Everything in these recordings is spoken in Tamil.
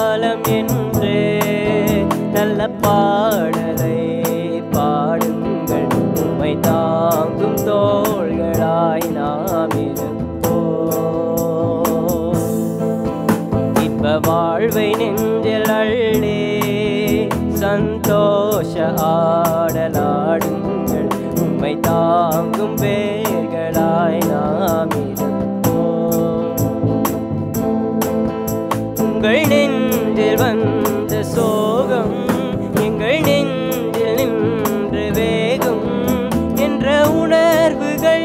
காலம் என்று நல்ல பாடலை பாடுங்கள் உம்மை தாங்கும் தோள்களாய் நாம் இருப்போம் இன்ப வாழ்வை நெஞ்சில் அள்ளி சந்தோஷ ஆடலாடுங்கள் உம்மை தாங்கும் வேர்களாய் நாம் இருப்போம் உங்கள் நெஞ்சில் வந்த சோகம் எங்கள் நெஞ்சில் நின்று வேகம் என்ற உணர்வுகள்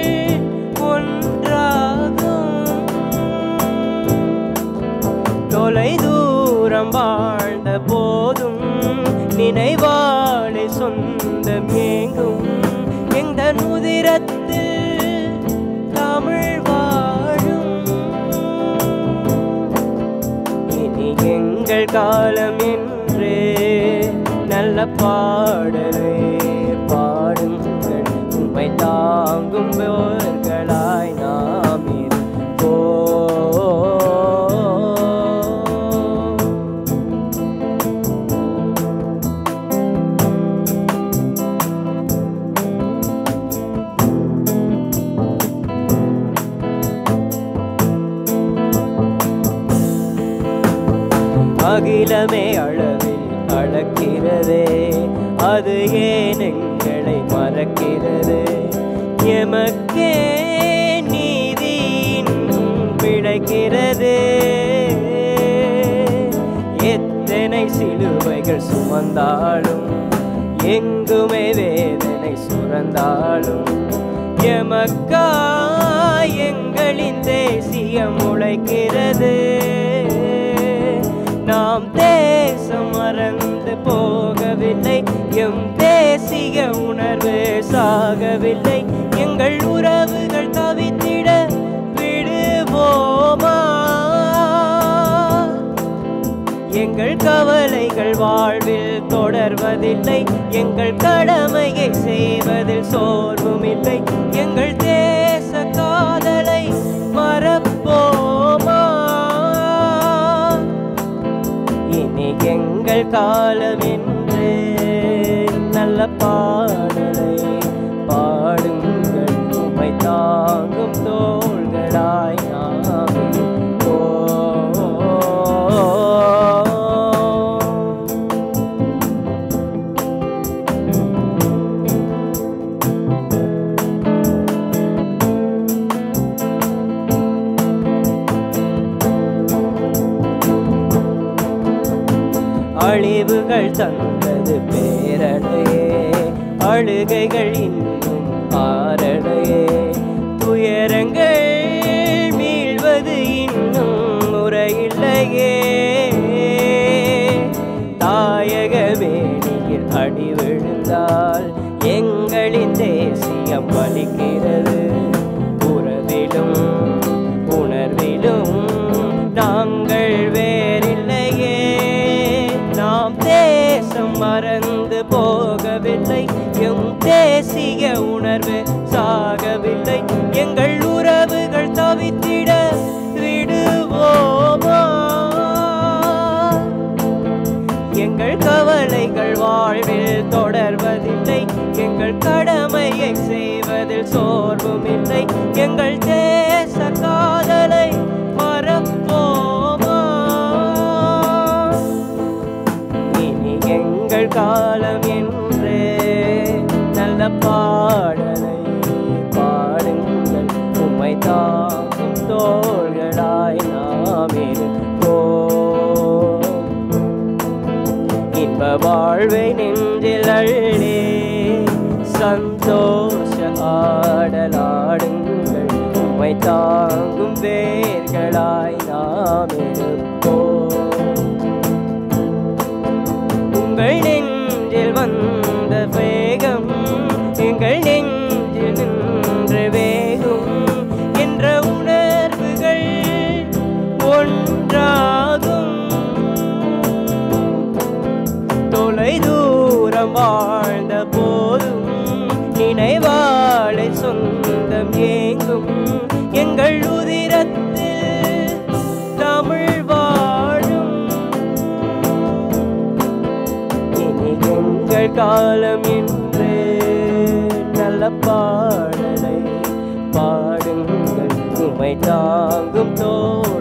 ஒன்றாகும் தொலை தூரம் வாழ்ந்த போதும் நினைவாளை சொந்தம் ஏங்கும் எந்த முதிரத்தில் தமிழ் வாழும் இனி எங்கள் காலம் என்று நல்ல பாடலை பாடுங்கள் உம்மை தாங்கும் போர்களாய் நாம் இருப்போம் அகிலமே அளவில் அளக்கிறதே அது ஏன் எங்களை மறக்கிறது எமக்கே நீதி இன்னும் பிழைக்கிறது எத்தனை சிலுவைகள் சுமந்தாலும் எங்குமே வேதனை சுரந்தாலும் எமக்கா எங்களின் தேசியம் உழைக்கிறது நாம் தேசம் மறந்து போகவில்லை எம் தேசிய உணர்வு சாகவில்லை எங்கள் உறவுகள் தவித்திட விடுவோமா எங்கள் கவலைகள் வாழ்வில் தொடர்வதில்லை எங்கள் கடமையை செய்வதில் சோர்வும் இல்லை எங்கள் தேச காதலை மறப்போமா இனி எங்கள் காலம் என்று நல்ல பாடலை பாடுங்கள் உம்மை தாங்கும் தோள்களாய் நாம் இருப்போம். அழிவுகள் தந்தது பேரலையே அழுகைகள் இன்னும் ஆரலையே துயரங்கள் மீள்வது இன்னும் முறையில்லையே தாயக வேணியில் அடி விழுந்தால் எங்களின் தேசியம் வலிக்கிறது உறவிலும் உணர்விலும் நாங்கள் வேறில்லையே நாம் தேசம் மறந்து போகவில்லை எம் தேசிய உணர்வு சாகவில்லை எங்கள் உறவுகள் தவித்திட விடுவோமா எங்கள் கவலைகள் வாழ்வில் தொடர்வதில்லை எங்கள் கடமையை செய்வதில் சோர்வும் இல்லை எங்கள் தேச காதலை மறப்போமா இனி எங்கள் காலம் என்று நல்ல பாடலை பாடுங்கள் உம்மை தாங்கும் தோள்களாய் நாம் இருப்போம் இன்ப வாழ்வை நெஞ்சில் அள்ளி சந்தோஷ ஆடலாடுங்கள் உம்மை தாங்கும் வேர்களாய் நாம் இருப்போம் உங்கள் நெஞ்சில் வந்த வேகம் எங்கள் நெஞ்சில் நின்று வேகும் என்ற உணர்வுகள் ஒன்றாகும் தொலை தூரம் வாழ்ந்த போதும் நினைவாளை சொந்தம் ஏங்கும் எங்கள் உதிரத்தில் தமிழ் வாழும் காலம் என்று நல்ல பாடலை பாடுங்கள் உமை தாங்கும் தோழ